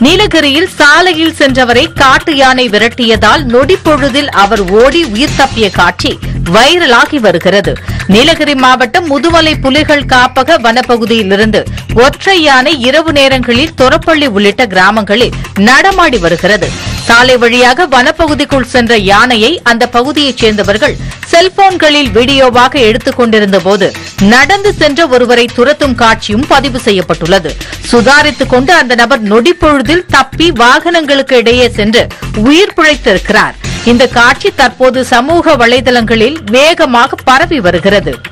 நீலகிரியில் சாலையில் சென்றவரை காட்டு யானை விரட்டியதால் நொடிப்பொழுதில் அவர் ஓடி உயிர் தப்பிய காட்சி வைரலாகி வருகிறது நீலகிரி மாவட்டம் முதுமலை புலிகள் காப்பக வனப்பகுதியிலிருந்து ஒற்றை யானை இரவு நேரங்களில் தொரப்பள்ளி உள்ளிட்ட கிராமங்களில் நடமாடி வருகிறது சாலை வழியாக வனப்பகுதிக்குள் சென்ற யானையை அந்த பகுதியைச் சேர்ந்தவர்கள் செல்போன்களில் வீடியோவாக எடுத்துக் கொண்டிருந்த போது நடந்து சென்ற ஒருவரை துரத்தும் காட்சியும் பதிவு செய்யப்பட்டுள்ளது சுதாரித்துக் கொண்டு அந்த நபர் நொடிப்பொழுதில் தப்பி வாகனங்களுக்கு இடையே சென்று உயிர் பிழைத்திருக்கிறார் இந்த காட்சி தற்போது சமூக வலைதளங்களில் வேகமாக பரவி வருகிறது